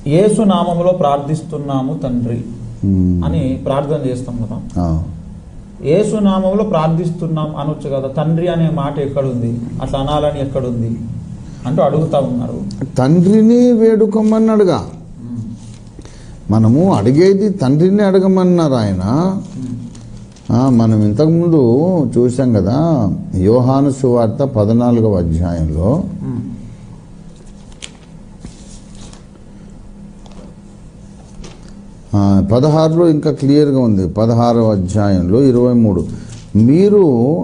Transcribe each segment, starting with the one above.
యేసు నామములో ప్రార్థిస్తున్నాము తండ్రి ఉమ్. అని ప్రార్థన చేస్తాం కదా ఆ. యేసు నామంలో ప్రార్థిస్తున్నాం అనొచ్చు కదా తండ్రి అనే మాట ఎక్కడుంది అట్లా అనాలని ఎక్కడుంది అంటూ అడుగుతా ఉన్నారు తండ్రిని వేడుకోమన్నాడుగా మనము అడిగేది తండ్రిని అడగమన్నారు ఆయన ఆ, మనం ఇంతకుముందు చూసాం కదా యోహాను సువార్త పద్నాలుగవ అధ్యాయంలో ఆ, పదహారులో ఇంకా క్లియర్గా ఉంది పదహారవ అధ్యాయంలో ఇరవై మూడు మీరు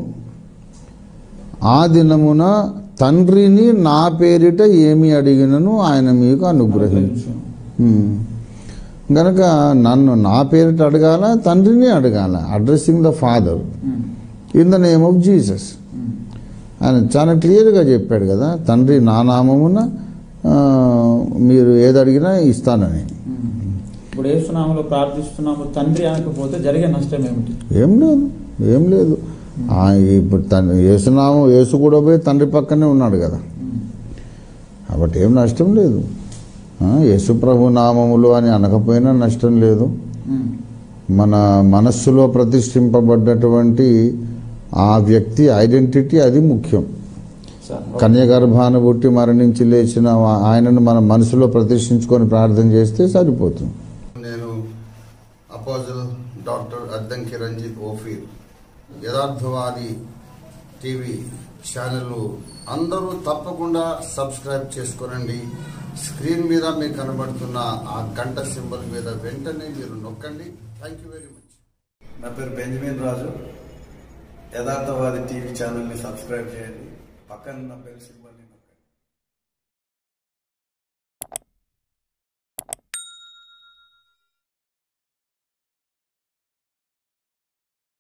ఆ దినమున తండ్రిని నా పేరిట ఏమి అడిగినను ఆయన మీకు అనుగ్రహించు ఉమ్. గనక నన్ను నా పేరిట అడగాల తండ్రిని అడగాల addressing the father in the name of Jesus ఆయన చాలా క్లియర్గా చెప్పాడు కదా తండ్రి నా నామమున ఆ, మీరు ఏది అడిగినా ఇస్తానని ఇప్పుడు యేసు నామంలో ప్రార్థిస్తున్నాము తండ్రి అనకపోతే జరిగే నష్టం ఏమిటి ఏం లేదు ఏం లేదు ఆ, ఇప్పుడు తన యేసునామం యేసు కూడా పోయి తండ్రి పక్కనే ఉన్నాడు కదా కాబట్టి ఏం నష్టం లేదు ఆ, యేసు ప్రభు నామములు అని అనకపోయినా నష్టం లేదు మన మనస్సులో ప్రతిష్ఠింపబడ్డటువంటి ఆ వ్యక్తి ఐడెంటిటీ అది ముఖ్యం సార్ కన్యగర్భాన పుట్టి మరణించి లేచిన ఆ- ఆయనను మన మనసులో ప్రతిష్ఠించుకొని ప్రార్థన చేస్తే సరిపోతుంది నేను apostle doctor Addanki Ranjith Ophir Yatharthavadi TV channel అందరూ తప్పకుండా సబ్స్క్రైబ్ చేసుకోనండి స్క్రీన్ మీద మీకు కనబడుతున్న ఆ గంట సింబల్ మీద వెంటనే మీరు నొక్కండి థ్యాంక్ యూ వెరీ మచ్ నా పేరు బెంజమిన్ రాజు యథార్థవాది టీవీ ఛానల్ని సబ్స్క్రైబ్ చేయండి పక్కన నా పేరు సింబల్ని నొక్కండి